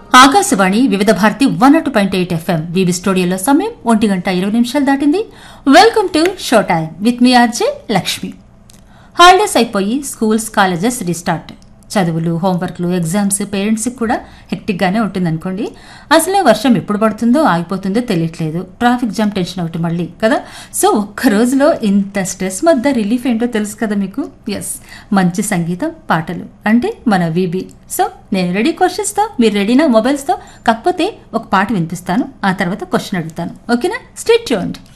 Akashvani Vividh Bharati one nought point eight FM VV స్టూడియోలో సమయం ఒంటి గంట ఇరవై నిమిషాలు దాటింది welcome to show time with me RJ Lakshmi holidays అయిపోయి స్కూల్స్ కాలేజెస్ రీస్టార్ట్ చదువులు హోంవర్క్లు ఎగ్జామ్స్ పేరెంట్స్కి కూడా హెక్టిక్గానే ఉంటుందనుకోండి అసలే వర్షం ఎప్పుడు పడుతుందో ఆగిపోతుందో తెలియట్లేదు ట్రాఫిక్ జామ్ టెన్షన్ ఒకటి మళ్ళీ కదా సో ఒక్క రోజులో ఇంత స్ట్రెస్ మధ్య రిలీఫ్ ఏంటో తెలుసు కదా మీకు ఎస్ మంచి సంగీతం పాటలు అంటే మన వీబీ సో నేను రెడీ క్వశ్చన్స్తో మీరు రెడీనా మొబైల్స్తో కాకపోతే ఒక పాట వినిపిస్తాను ఆ తర్వాత క్వశ్చన్ అడుగుతాను ఓకేనా స్టేట్ చూడండి